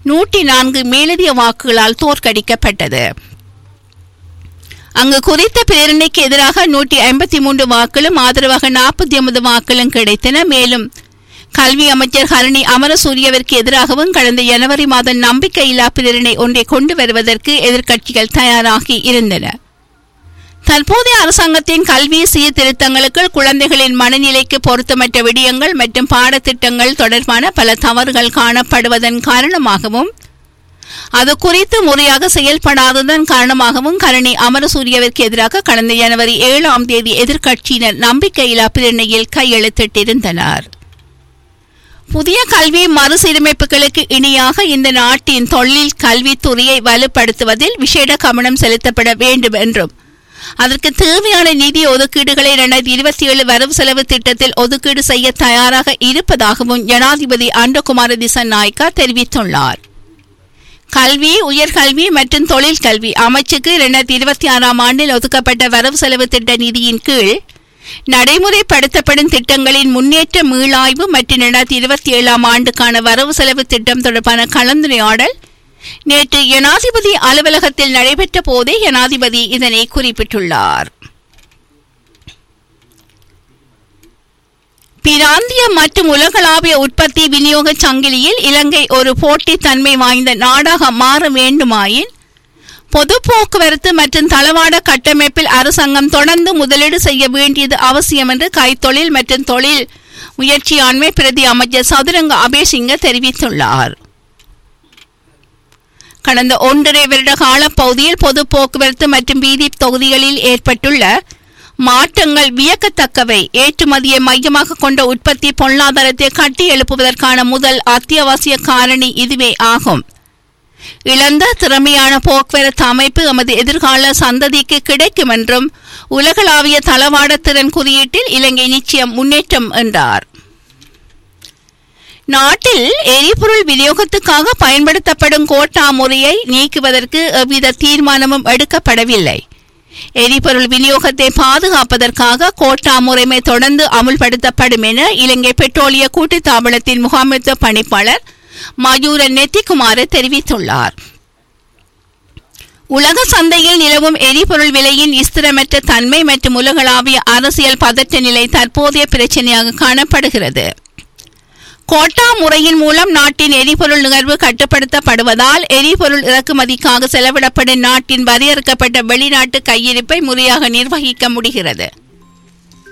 நூற்றி நான்கு மேலதிக வாக்குகளால் தோற்கடிக்கப்பட்டது அங்கு குறித்த பிரேரணைக்கு எதிராக நூற்றி ஐம்பத்தி மூன்று வாக்களும் ஆதரவாக நாற்பத்தி ஒன்பது வாக்களும் கிடைத்தன மேலும் கல்வி அமைச்சர் ஹரணி அமரசூரியவிற்கு எதிராகவும் கடந்த ஜனவரி மாதம் நம்பிக்கையில்லா பிரேரணை ஒன்றை கொண்டு வருவதற்கு எதிர்க்கட்சிகள் தயாராகி இருந்தன தற்போதைய அரசாங்கத்தின் கல்வி சீர்திருத்தங்களுக்கு குழந்தைகளின் மனநிலைக்கு பொருத்தமற்ற விடயங்கள் மற்றும் பாடத்திட்டங்கள் தொடர்பான பல தவறுகள் காணப்படுவதன் காரணமாகவும் அது குறித்து முறையாக செயல்படாததன் காரணமாகவும் கரணி அமரசூரியவிற்கு எதிராக கடந்த ஜனவரி ஏழாம் தேதி எதிர்க்கட்சியினர் நம்பிக்கையில்லா பிரேரணையில் கையெழுத்திட்டிருந்தனர் புதிய கல்வி மறுசீரமைப்புகளுக்கு இணையாக இந்த நாட்டின் தொழில் கல்வித்துறையை வலுப்படுத்துவதில் விசேட கவனம் செலுத்தப்பட வேண்டும் என்றும் அதற்கு தேவையான நிதி ஒதுக்கீடுகளை இரண்டாயிரத்தி இருபத்தி ஏழு வரவு செலவு திட்டத்தில் ஒதுக்கீடு செய்ய தயாராக இருப்பதாகவும் ஜனாதிபதி அண்டகுமார திசநாயக்கா தெரிவித்துள்ளார் கல்வி உயர்கல்வி மற்றும் தொழில் கல்வி அமைச்சுக்கு இரண்டாயிரத்தி இருபத்தி ஆறாம் ஆண்டில் ஒதுக்கப்பட்ட வரவு செலவு திட்ட நிதியின் கீழ் நடைமுறைப்படுத்தப்படும் திட்டங்களின் முன்னேற்ற மீளாய்வு மற்றும் இரண்டாயிரத்தி இருபத்தி ஏழாம் ஆண்டுக்கான வரவு செலவு திட்டம் தொடர்பான கலந்துரையாடல் நேற்று ஜனாதிபதி அலுவலகத்தில் நடைபெற்ற போதே ஜனாதிபதி இதனை குறிப்பிட்டுள்ளார் பிராந்திய மற்றும் உலகளாவிய உற்பத்தி விநியோக சங்கிலியில் இலங்கை ஒரு போட்டித்தன்மை வாய்ந்த நாடாக மாற வேண்டுமாயின் பொது போக்குவரத்து மற்றும் தளவாட கட்டமைப்பில் அரசாங்கம் தொடர்ந்து முதலீடு செய்ய வேண்டியது அவசியம் என்று கைத்தொழில் மற்றும் தொழில் முயற்சியாண்மை பிரதி அமைச்சர் சதுரங்க அபேசிங்க தெரிவித்துள்ளார் கடந்த ஒன்றரை வருட காலப்பகுதியில் பொது போக்குவரத்து மற்றும் வீதி தொகுதிகளில் ஏற்பட்டுள்ள மாற்றங்கள் வியக்கத்தக்கவை ஏற்றுமதியை மையமாக கொண்ட உற்பத்தி பொருளாதாரத்தை கட்டி எழுப்புவதற்கான முதல் அத்தியாவசிய காரணி இதுவே ஆகும் இழந்த திறமையான போக்குவரத்து அமைப்பு எமது எதிர்கால சந்ததிக்கு கிடைக்கும் என்றும் உலகளாவிய தளவாட திறன் குறியீட்டில் இலங்கை நிச்சயம் முன்னேற்றம் என்றார் நாட்டில் எரிபொருள் விநியோகத்துக்காக பயன்படுத்தப்படும் கோட்டா முறையை நீக்குவதற்கு எவ்வித தீர்மானமும் எடுக்கப்படவில்லை எரிபொருள் விநியோகத்தை பாதுகாப்பதற்காக கோட்டா முறைமை தொடர்ந்து அமுல்படுத்தப்படும் என இலங்கை பெட்ரோலிய கூட்டுத்தாபனத்தின் முகாமைத்துவ பணிப்பாளர் மயூர நெத்திக்குமார தெரிவித்துள்ளார் உலக சந்தையில் நிலவும் எரிபொருள் விலையின் ஸ்திரமற்ற தன்மை மற்றும் உலகளாவிய அரசியல் பதற்ற நிலை தற்போதைய பிரச்சனையாக காணப்படுகிறது கோட்டா முறையின் மூலம் நாட்டின் எரிபொருள் நுகர்வு கட்டுப்படுத்தப்படுவதால் எரிபொருள் இறக்குமதிக்காக செலவிடப்படும் நாட்டின் வரையறுக்கப்பட்ட வெளிநாட்டு கையிருப்பை முறையாக நிர்வகிக்க முடிகிறது